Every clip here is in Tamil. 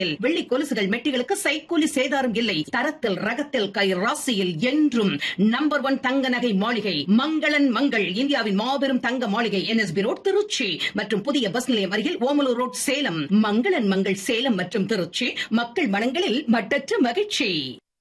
வெள்ளி கொலுசுகள் மெட்டிகளுக்கு சைக்கூலி சேதாரம் இல்லை தரத்தில் ரகத்தில் கை ராசியில் என்றும் நம்பர் ஒன் தங்க நகை மாளிகை மங்களன் மங்கள் இந்தியாவின் மாபெரும் தங்க மாளிகை என்எஸ்பி ரோட் திருச்சி மற்றும் புதிய பஸ் நிலையம் அருகில் ஓமலூர் ரோட் சேலம் மங்களன் மங்கள் சேலம் மற்றும் திருச்சி மக்கள் மனங்களில் மட்டற்ற மகிழ்ச்சி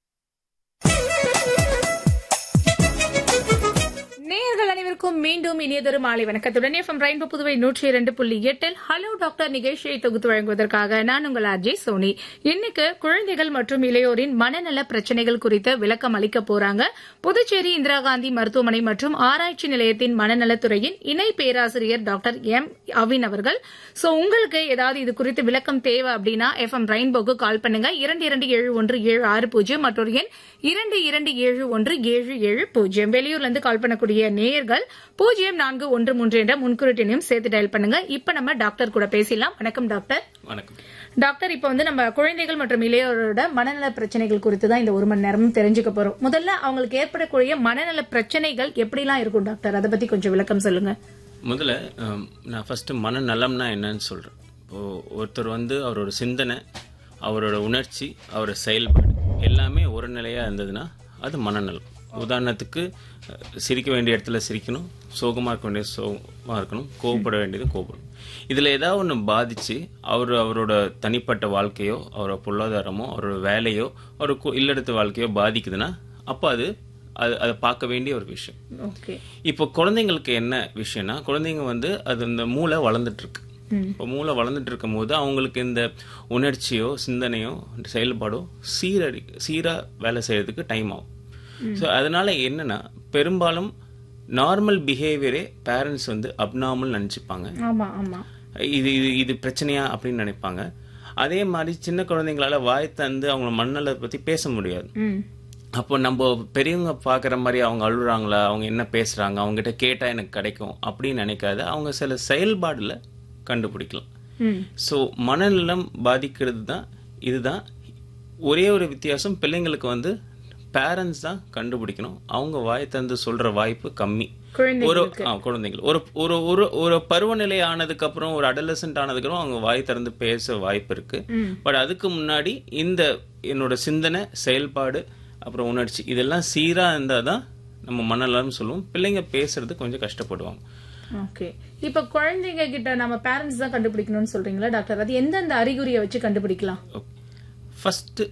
நேயர்கள் அனைவருக்கும் மீண்டும் இனியதொரு மாலை வணக்கத்துடன் எஃப்எம் ரெயின்போ புதுவை நூற்றி இரண்டு புள்ளி எட்டில் ஹலோ டாக்டர் நிகழ்ச்சியை தொகுத்து வழங்குவதற்காக நான் உங்கள் அஜய் சோனி இன்னைக்கு குழந்தைகள் மற்றும் இளையோரின் மனநல பிரச்சனைகள் குறித்து விளக்கம் அளிக்க போறாங்க புதுச்சேரி இந்திரா காந்தி மருத்துவமனை மற்றும் ஆராய்ச்சி நிலையத்தின் மனநலத்துறையின் இணை பேராசிரியர் டாக்டர் எம் அவின் அவர்கள் சோ உங்களுக்கு ஏதாவது இது குறித்து விளக்கம் தேவை அப்படின்னா எஃப்எம் ரெயின்போக்கு கால் பண்ணுங்க இரண்டு இரண்டு ஏழு ஒன்று ஏழு ஆறு பூஜ்ஜியம் மற்றொரு எண் இரண்டு இரண்டு ஏழு ஒன்று ஏழு ஏழு பூஜ்ஜியம் வெளியூர்ல இருந்து கால் பண்ணக்கூடிய நேயர்கள் பூஜ்ஜியம் நான்கு ஒன்று மூன்று என்ற முன்குறிட்டினையும் சேர்த்து டயல் பண்ணுங்க இப்ப நம்ம டாக்டர் கூட பேசலாம் வணக்கம் டாக்டர் வணக்கம் டாக்டர் இப்ப வந்து நம்ம குழந்தைகள் மற்றும் இளையோரோட மனநல பிரச்சனைகள் குறித்து தான் இந்த ஒரு மணி நேரமும் தெரிஞ்சுக்க போறோம் முதல்ல அவங்களுக்கு ஏற்படக்கூடிய மனநல பிரச்சனைகள் எப்படிலாம் இருக்கும் டாக்டர் அதை பத்தி கொஞ்சம் விளக்கம் சொல்லுங்க முதல்ல ஹம், நான் ஃபர்ஸ்ட் மனநலம்னா என்னன்னு சொல்றேன் இப்போ ஒருத்தர் வந்து அவரோட சிந்தனை அவரோட உணர்ச்சி அவரோட செயல்பாடு எல்லாமே ஒரு நிலையா இருந்ததுன்னா அது மனநலம் உதாரணத்துக்கு அஹ், சிரிக்க வேண்டிய இடத்துல சிரிக்கணும் சோகமா இருக்க வேண்டியது சோகமா இருக்கணும் கோவப்பட வேண்டியது கோவப்படணும் இதுல ஏதாவது ஒன்று பாதிச்சு அவர் அவரோட தனிப்பட்ட வாழ்க்கையோ அவரோட பொருளாதாரமோ அவரோட வேலையோ அவரோட கு- இல்லறத்து வாழ்க்கையோ பாதிக்குதுன்னா அப்போ அது அது அதை பார்க்க வேண்டிய ஒரு விஷயம் ஓகே இப்போ குழந்தைங்களுக்கு என்ன விஷயம்னா குழந்தைங்க வந்து அது இந்த மூளை வளர்ந்துட்டு இருக்கு இப்போ மூளை வளர்ந்துட்டு இருக்கும் போது அவங்களுக்கு இந்த உணர்ச்சியோ சிந்தனையோ செயல்பாடோ சீரடி சீரா வேலை செய்யறதுக்கு டைம் ஆகும் ஸோ அதனால என்னன்னா பெரும்பாலும் நார்மல் பிஹேவியரே பேரண்ட்ஸ் வந்து அப்நார்மல் நினச்சிப்பாங்க ஆமா ஆமா இது இது இது பிரச்சனையா அப்படின்னு நினைப்பாங்க அதே மாதிரி சின்ன குழந்தைங்களால வாய் தந்து அவங்கள மண்ணலை பத்தி பேச முடியாது ம் அப்போ நம்ம பெரியவங்க பார்க்குற மாதிரி அவங்க அழுகுறாங்களா அவங்க என்ன பேசுறாங்க அவங்ககிட்ட கேட்டா எனக்கு கிடைக்கும் அப்படின்னு நினைக்காத அவங்க சில செயல்பாடுல கண்டுபிடிக்கலாம் ம் ஸோ மனநலம் பாதிக்கிறது தான் இதுதான் ஒரே ஒரு வித்தியாசம் பிள்ளைங்களுக்கு வந்து பேரண்ட்ஸ் தான் கண்டுபிடிக்கணும் அவங்க வாய் தந்து சொல்ற வாய்ப்பு கம்மி ஒரு ஆ, குழந்தைகள் ஒரு ஒரு ஒரு ஒரு பருவநிலை ஆனதுக்கு அப்புறம் ஒரு அடலசன்ட் ஆனதுக்கு அப்புறம் அவங்க வாய் திறந்து பேச வாய்ப்பு இருக்கு பட் அதுக்கு முன்னாடி இந்த என்னோட சிந்தனை செயல்பாடு அப்புறம் உணர்ச்சி இதெல்லாம் சீரா இருந்தாதான் தான் நம்ம மனநலம் சொல்லுவோம் பிள்ளைங்க பேசுறது கொஞ்சம் கஷ்டப்படுவாங்க ஓகே இப்ப குழந்தைங்க கிட்ட நம்ம பேரண்ட்ஸ் தான் கண்டுபிடிக்கணும்னு சொல்றீங்களா டாக்டர் அது எந்தெந்த அறிகுறியை வச்சு கண்டுபிடிக்கலாம் ஃபர்ஸ்ட்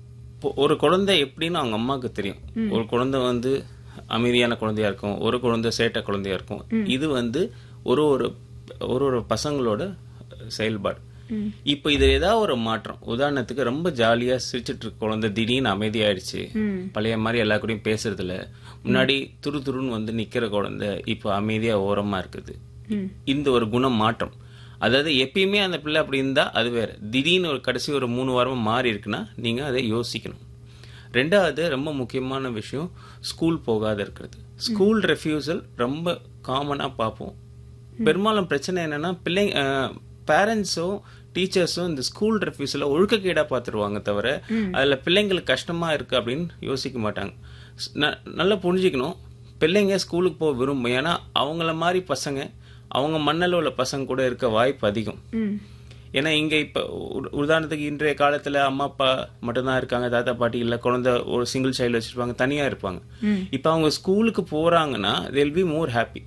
ஒரு குழந்தை எப்படின்னு அவங்க அம்மாவுக்கு தெரியும் ஒரு குழந்தை வந்து அமைதியான குழந்தையா இருக்கும் ஒரு குழந்தை சேட்டை குழந்தையா இருக்கும் இது வந்து ஒரு ஒரு ஒரு ஒரு பசங்களோட செயல்பாடு இப்போ இது ஏதாவது ஒரு மாற்றம் உதாரணத்துக்கு ரொம்ப ஜாலியா சிரிச்சிட்டு இருக்க குழந்தை திடீர்னு அமைதியாயிடுச்சு பழைய மாதிரி எல்லா கூடயும் பேசுறது இல்ல முன்னாடி துரு துருன்னு வந்து நிக்கிற குழந்தை இப்போ அமைதியா ஓரமா இருக்குது இந்த ஒரு குணம் மாற்றம் அதாவது எப்பயுமே அந்த பிள்ளை அப்படி இருந்தா அது வேற திடீர்னு ஒரு கடைசி ஒரு மூணு வாரமா மாறி இருக்குன்னா நீங்க அதை யோசிக்கணும் ரெண்டாவது ரொம்ப முக்கியமான விஷயம் ஸ்கூல் போகாத இருக்கிறது ஸ்கூல் ரெஃப்யூசல் ரொம்ப காமனா பார்ப்போம் பெரும்பாலும் பிரச்சனை என்னன்னா பிள்ளைங்க பேரண்ட்ஸும் டீச்சர்ஸும் இந்த ஸ்கூல் ரெஃப்யூசல ஒழுக்கக்கேடா பார்த்துருவாங்க தவிர அதுல பிள்ளைங்களுக்கு கஷ்டமா இருக்கு அப்படின்னு யோசிக்க மாட்டாங்க ஸ்- ந- நல்லா புரிஞ்சுக்கணும் பிள்ளைங்க ஸ்கூலுக்கு போக விரும்பும் ஏன்னா அவங்கள மாதிரி பசங்க அவங்க மண்ணில் உள்ள பசங்க கூட இருக்க வாய்ப்பு அதிகம் ஏன்னா இங்க இப்ப உ- உதாரணத்துக்கு இன்றைய காலத்துல அம்மா அப்பா மட்டும்தான் இருக்காங்க தாத்தா பாட்டி இல்ல குழந்தை ஒரு சிங்கிள் சைல்டு வச்சிருப்பாங்க தனியா இருப்பாங்க இப்ப அவங்க ஸ்கூலுக்கு போறாங்கன்னா they'll பி மோர் ஹாப்பி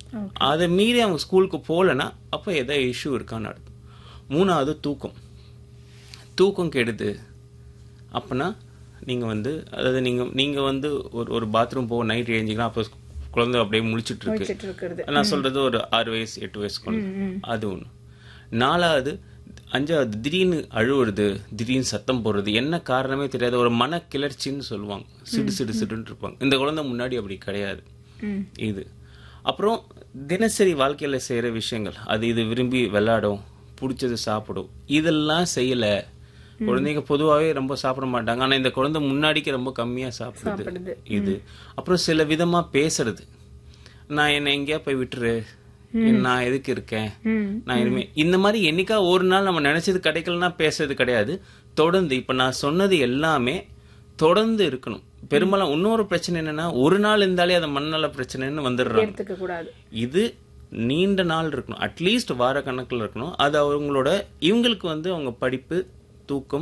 அதை மீறி அவங்க ஸ்கூலுக்கு போகலன்னா அப்ப ஏதோ இஷ்யூ இருக்கான்னு அர்த்தம் மூணாவது தூக்கம் தூக்கம் கெடுது அப்பனா நீங்க வந்து அதாவது நீங்க நீங்க வந்து ஒரு ஒரு பாத்ரூம் போக நைட் எழுந்திங்கன்னா அப்போ குழந்தை அப்படியே முழிச்சிட்டு இருக்கு வச்சிட்டு இருக்கிறது நான் சொல்றது ஒரு ஆறு வயசு எட்டு வயசு குழந்தை அது ஒண்ணு நாலாவது அஞ்சாவது திடீர்னு அழுவுறது திடீர்னு சத்தம் போடுறது என்ன காரணமே தெரியாத ஒரு மன கிளர்ச்சின்னு சொல்லுவாங்க சிடு சிடு சிடுன்னு இருப்பாங்க இந்த குழந்தை முன்னாடி அப்படி கிடையாது இது அப்புறம் தினசரி வாழ்க்கையில செய்யற விஷயங்கள் அது இது விரும்பி விளையாடும் பிடிச்சது சாப்பிடும் இதெல்லாம் செய்யல குழந்தைங்க பொதுவாகவே ரொம்ப சாப்பிட மாட்டாங்க ஆனா இந்த குழந்தை முன்னாடிக்கு ரொம்ப கம்மியா சாப்பிடுது இது அப்புறம் சில விதமா பேசுறது நான் என்ன எங்கேயா போய் விட்டுரு நான் எதுக்கு இருக்கேன் நான் இனிமே இந்த மாதிரி என்னைக்கா ஒரு நாள் நம்ம நினைச்சது கிடைக்கலன்னா பேசுறது கிடையாது தொடர்ந்து இப்ப நான் சொன்னது எல்லாமே தொடர்ந்து இருக்கணும் பெரும்பாலும் இன்னொரு பிரச்சனை என்னன்னா ஒரு நாள் இருந்தாலே அது மண்ணல பிரச்சனைன்னு வந்துடுறாங்க எடுத்துக்க கூடாது இது நீண்ட நாள் இருக்கணும் அட்லீஸ்ட் வார கணக்குல இருக்கணும் அது அவங்களோட இவங்களுக்கு வந்து அவங்க படிப்பு தூக்கம்